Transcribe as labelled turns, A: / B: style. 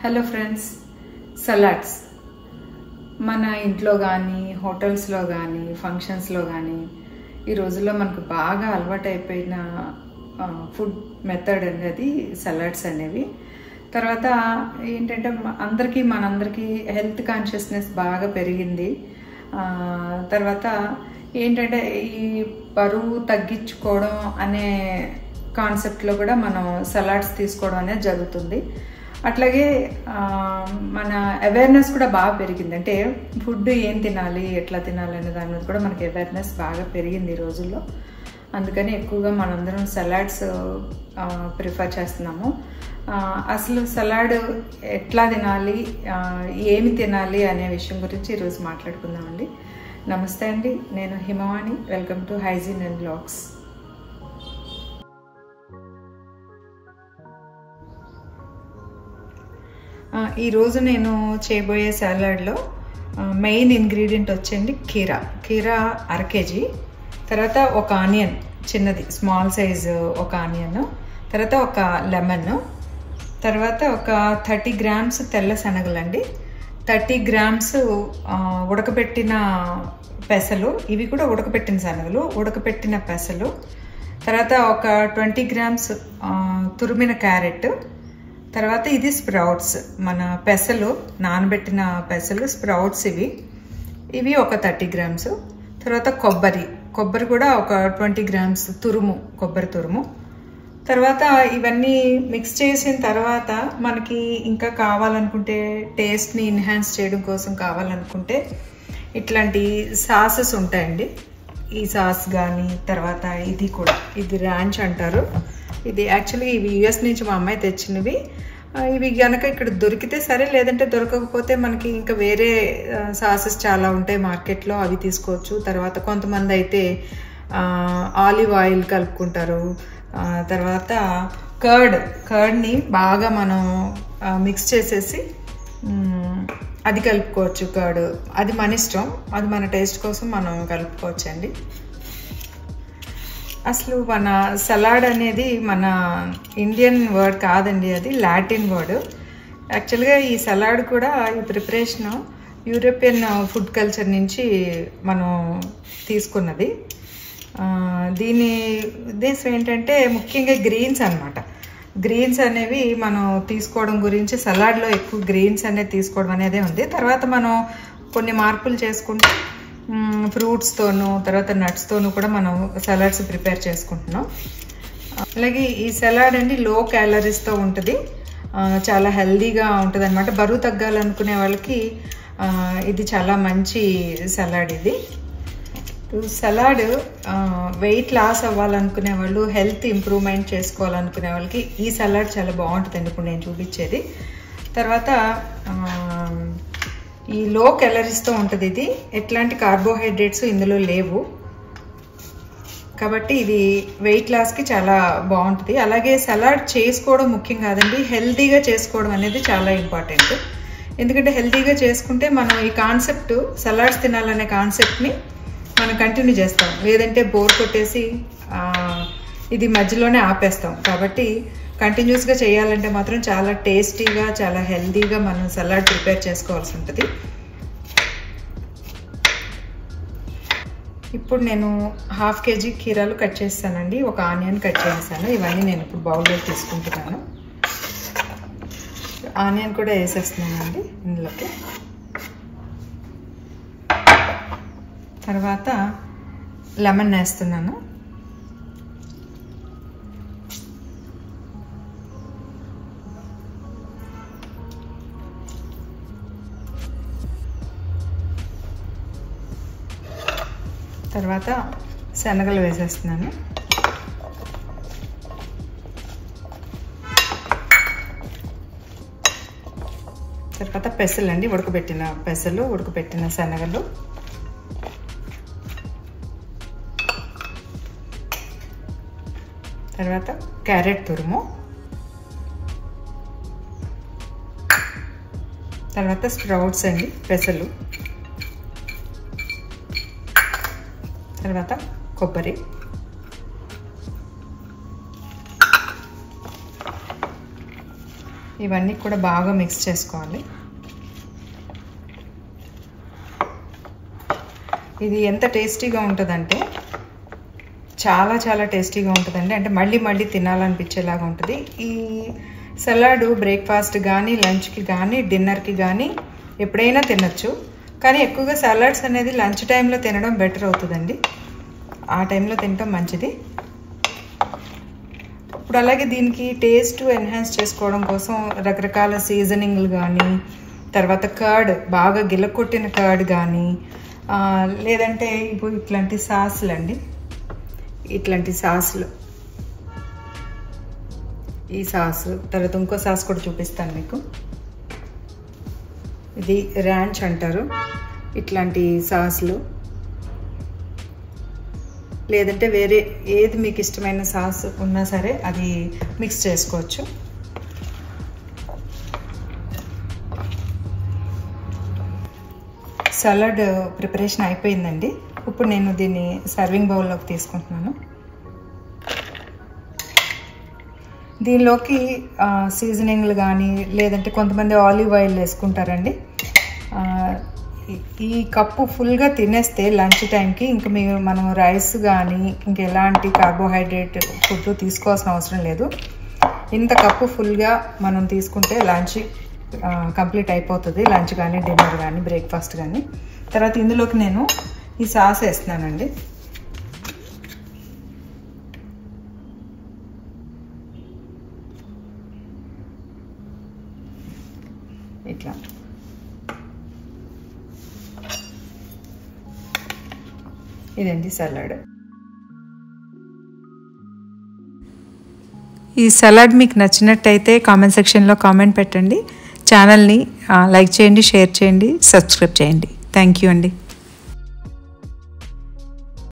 A: hello friends salads మన ఇంట్లో కానీ హోటల్స్లో కానీ ఫంక్షన్స్లో కానీ ఈ రోజుల్లో మనకు బాగా అలవాటైపోయిన ఫుడ్ మెథడ్ అనేది సలాడ్స్ అనేవి తర్వాత ఏంటంటే మ- అందరికీ మనందరికీ హెల్త్ కాన్షియస్నెస్ బాగా పెరిగింది ఆ, తర్వాత ఏంటంటే ఈ బరువు తగ్గించుకోవడం అనే కాన్సెప్ట్లో కూడా మనం సలాడ్స్ తీసుకోవడం అనేది జరుగుతుంది అట్లాగే ఆ, మన అవేర్నెస్ కూడా బాగా పెరిగింది అంటే ఫుడ్ ఏం తినాలి ఎట్లా తినాలి అనే దాని మీద కూడా మనకి అవేర్నెస్ బాగా పెరిగింది ఈ రోజుల్లో అందుకని ఎక్కువగా మనందరం సలాడ్స్ ప్రిఫర్ చేస్తున్నాము ఆ, అసలు సలాడ్ ఎట్లా తినాలి ఆ, ఏమి తినాలి అనే విషయం గురించి ఈరోజు మాట్లాడుకుందామండి నమస్తే అండి నేను Himavani welcome to hygiene and blogs ఆ, ఈరోజు నేను చేయబోయే సాలాడ్లో మెయిన్ ఇంగ్రీడియంట్ వచ్చండి కీరా కీరా అర కేజీ తర్వాత ఒక ఆనియన్ చిన్నది స్మాల్ సైజు ఒక ఆనియన్ తర్వాత ఒక లెమన్ తర్వాత ఒక థర్టీ గ్రామ్స్ తెల్ల శనగలండి థర్టీ గ్రామ్స్ ఆ, ఉడకబెట్టిన పెసలు ఇవి కూడా ఉడకబెట్టిన శనగలు ఉడకబెట్టిన పెసలు తర్వాత ఒక ట్వంటీ గ్రామ్స్ ఆ, తురిమిన క్యారెట్ తర్వాత ఇది స్ప్రౌట్స్ మన పెసలు నానబెట్టిన పెసలు స్ప్రౌట్స్ ఇవి ఇవి ఒక థర్టీ గ్రామ్స్ తర్వాత కొబ్బరి కొబ్బరి కూడా ఒక ట్వంటీ గ్రామ్స్ తురుము కొబ్బరి తురుము తర్వాత ఇవన్నీ మిక్స్ చేసిన తర్వాత మనకి ఇంకా కావాలనుకుంటే టేస్ట్ని ఎన్హాన్స్ చేయడం కోసం కావాలనుకుంటే ఇట్లాంటి సాసెస్ ఉంటాయండి ఈ సాస్ కానీ తర్వాత ఇది కూడా ఇది ర్యాంచ్ అంటారు ఇది యాక్చువల్లీ ఇవి యుఎస్ నుంచి మా అమ్మాయి తెచ్చినవి ఆ, ఇవి గనక ఇక్కడ దొరికితే సరే లేదంటే దొరకకపోతే మనకి ఇంకా వేరే సాసెస్ చాలా ఉంటాయి మార్కెట్లో అవి తీసుకోవచ్చు తర్వాత కొంతమంది అయితే ఆలివ్ ఆయిల్ కలుపుకుంటారు ఆ, తర్వాత కర్డ్ కర్డ్ని బాగా మనం మిక్స్ చేసేసి మ్, అది కలుపుకోవచ్చు కర్డ్ అది మన ఇష్టం అది మన టేస్ట్ కోసం మనం కలుపుకోవచ్చు అండి అసలు మన సలాడ్ అనేది మన ఇండియన్ వర్డ్ కాదండి అది లాటిన్ వర్డ్ యాక్చువల్గా ఈ సలాడ్ కూడా ఈ ప్రిపరేషన్ యూరోపియన్ ఫుడ్ కల్చర్ నుంచి మనం తీసుకున్నది ఆ, దీని ఉద్దేశం ఏంటంటే ముఖ్యంగా గ్రీన్స్ అన్నమాట గ్రీన్స్ అనేవి మనం తీసుకోవడం గురించి సలాడ్లో ఎక్కువ గ్రీన్స్ అనేది తీసుకోవడం అనేది ఉంది తర్వాత మనం కొన్ని మార్పులు చేసుకుంటే ఫ్రూట్స్తోనూ తర్వాత నట్స్తోనూ కూడా మనం సలాడ్స్ ప్రిపేర్ చేసుకుంటున్నాం అలాగే ఈ సలాడ్ అండి లో క్యాలరీస్తో ఉంటుంది ఆ, చాలా హెల్దీగా ఉంటుంది అనమాట బరువు తగ్గాలనుకునే వాళ్ళకి ఆ, ఇది చాలా మంచి సలాడ్ ఇది సలాడ్ వెయిట్ లాస్ అవ్వాలనుకునే వాళ్ళు హెల్త్ ఇంప్రూవ్మెంట్ చేసుకోవాలనుకునే వాళ్ళకి ఈ సలాడ్ చాలా బాగుంటుందండి ఇప్పుడు నేను చూపించేది తర్వాత ఆ, ఈ లో క్యాలరీస్తో ఉంటుంది ఇది ఎట్లాంటి కార్బోహైడ్రేట్స్ ఇందులో లేవు కాబట్టి ఇది వెయిట్ లాస్కి చాలా బాగుంటుంది అలాగే సలాడ్ చేసుకోవడం ముఖ్యం కాదండి హెల్తీగా చేసుకోవడం అనేది చాలా ఇంపార్టెంట్ ఎందుకంటే హెల్తీగా చేసుకుంటే మనం ఈ కాన్సెప్ట్ సలాడ్స్ తినాలనే కాన్సెప్ట్ని మనం కంటిన్యూ చేస్తాం లేదంటే బోర్ కొట్టేసి ఆ, ఇది మధ్యలోనే ఆపేస్తాం కాబట్టి కంటిన్యూస్గా చేయాలంటే మాత్రం చాలా టేస్టీగా చాలా హెల్తీగా మనం సలాడ్ ప్రిపేర్ చేసుకోవాల్సి ఉంటుంది ఇప్పుడు నేను హాఫ్ కేజీ కీరాలు కట్ చేస్తానండి ఒక ఆనియన్ కట్ చేస్తాను ఇవన్నీ నేను ఇప్పుడు బౌల్లో తీసుకుంటున్నాను ఆనియన్ కూడా వేసేస్తున్నానండి ఇందులోకి తర్వాత లెమన్ వేస్తున్నాను తర్వాత శనగలు వేసేస్తున్నాను తర్వాత పెసలు అండి ఉడకబెట్టిన పెసలు ఉడకబెట్టిన శనగలు తర్వాత క్యారెట్ తురుము తర్వాత స్ప్రౌట్స్ అండి పెసలు తర్వాత కొబ్బరి ఇవన్నీ కూడా బాగా మిక్స్ చేసుకోవాలి ఇది ఎంత టేస్టీగా ఉంటుందంటే చాలా చాలా టేస్టీగా ఉంటుందండి అంటే మళ్ళీ మళ్ళీ తినాలనిపించేలాగా ఉంటుంది ఈ సలాడ్ బ్రేక్ఫాస్ట్ కానీ లంచ్కి కానీ డిన్నర్కి కానీ ఎప్పుడైనా తినచ్చు కానీ ఎక్కువగా సలాడ్స్ అనేది లంచ్ టైంలో తినడం బెటర్ అవుతుందండి ఆ టైంలో తినడం మంచిది ఇప్పుడు అలాగే దీనికి టేస్ట్ ఎన్హాన్స్ చేసుకోవడం కోసం రకరకాల సీజనింగ్లు కానీ తర్వాత కర్డ్ బాగా గిలకొట్టిన కర్డ్ కానీ లేదంటే ఇప్పుడు ఇట్లాంటి సాసులు అండి ఇట్లాంటి సాసులు ఈ సాస్ తర్వాత ఇంకో సాస్ కూడా చూపిస్తాను మీకు ఇది ర్యాంచ్ అంటారు ఇట్లాంటి సాసులు లేదంటే వేరే ఏది మీకు ఇష్టమైన సాస్ ఉన్నా సరే అది మిక్స్ చేసుకోవచ్చు సలాడ్ ప్రిపరేషన్ అయిపోయిందండి ఇప్పుడు నేను దీన్ని సర్వింగ్ బౌల్లోకి తీసుకుంటున్నాను దీనిలోకి సీజనింగ్లు కానీ లేదంటే కొంతమంది ఆలివ్ ఆయిల్ వేసుకుంటారండి ఈ కప్పు ఫుల్గా తినేస్తే లంచ్ టైంకి ఇంక మీరు మనం రైస్ కానీ ఇంక ఎలాంటి కార్బోహైడ్రేట్ ఫుడ్ తీసుకోవాల్సిన అవసరం లేదు ఇంత కప్పు ఫుల్గా మనం తీసుకుంటే లంచ్ కంప్లీట్ అయిపోతుంది లంచ్ కానీ డిన్నర్ కానీ బ్రేక్ఫాస్ట్ కానీ తర్వాత ఇందులోకి నేను ఈ సాస్ వేస్తున్నానండి ఇట్లా ఇదండి సలాడ్ ఈ సలాడ్ మీకు నచ్చినట్టయితే కామెంట్ సెక్షన్లో కామెంట్ పెట్టండి ఛానల్ని లైక్ చేయండి షేర్ చేయండి సబ్స్క్రైబ్ చేయండి థ్యాంక్ యూ అండి